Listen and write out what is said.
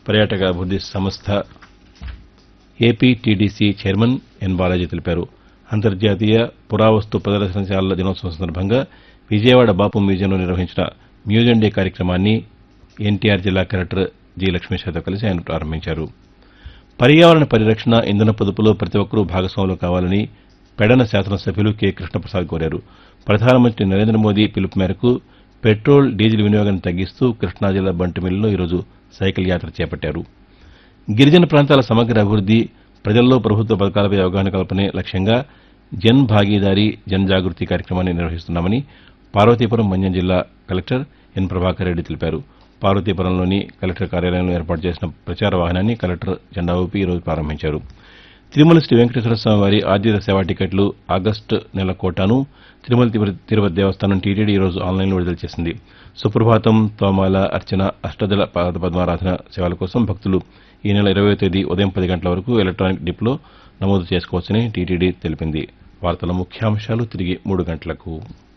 పర్యాటక అభివృద్ది సంస్థ ఏపీటీడీసీ చైర్మన్ ఎన్ బాలాజీ తెలిపారు అంతర్జాతీయ పురావస్తు ప్రదర్శనశాలల దినోత్సవం సందర్భంగా విజయవాడ బాపు మ్యూజియంలో నిర్వహించిన మ్యూజియం డే కార్యక్రమాన్ని ఎన్టీఆర్ జిల్లా కలెక్టర్ జి లక్ష్మీశాతో కలిసి ఆయన ప్రారంభించారు పర్యావరణ పరిరక్షణ ఇంధన పొదుపులో ప్రతి ఒక్కరూ భాగస్వాములు కావాలని పెడన శాసనసభ్యులు కె కృష్ణప్రసాద్ కోరారు ప్రధానమంత్రి నరేంద్ర మోదీ పిలుపు మేరకు పెట్రోల్ డీజిల్ వినియోగాన్ని తగ్గిస్తూ కృష్ణా జిల్లా బంటిమిల్లిలో ఈరోజు సైకిల్ యాత్ర చేపట్టారు గిరిజన ప్రాంతాల సమగ్ర అభివృద్ది ప్రజల్లో ప్రభుత్వ పథకాలపై అవగాహన కల్పనే లక్ష్యంగా జన్ భాగీదారీ జన్ జాగృతి కార్యక్రమాన్ని నిర్వహిస్తున్నామని పార్వతీపురం మన్యం జిల్లా కలెక్టర్ ఎన్ ప్రభాకర్ రెడ్డి తెలిపారు పార్వతీపురంలోని కలెక్టర్ కార్యాలయంలో ఏర్పాటు చేసిన ప్రచార వాహనాన్ని కలెక్టర్ జెండా ఊపి ఈరోజు ప్రారంభించారు తిరుమల శ్రీ వెంకటేశ్వర స్వామి వారి ఆర్జిత సేవా టికెట్లు ఆగస్టు నెల కోటాను తిరుమల తిరుపతి తిరుపతి దేవస్థానం టీటీడీ ఈ రోజు ఆన్లైన్లో విడుదల చేసింది సుప్రభాతం తోమాల అర్చన అష్టదళ పాద పద్మారాధన సేవల కోసం భక్తులు ఈ నెల ఇరవై తేదీ ఉదయం పది గంటల వరకు ఎలక్ట్రానిక్ డిప్లో నమోదు చేసుకోవచ్చని టీటీడీ తెలిపింది వార్తల ముఖ్యాంశాలు తిరిగి మూడు గంటలకు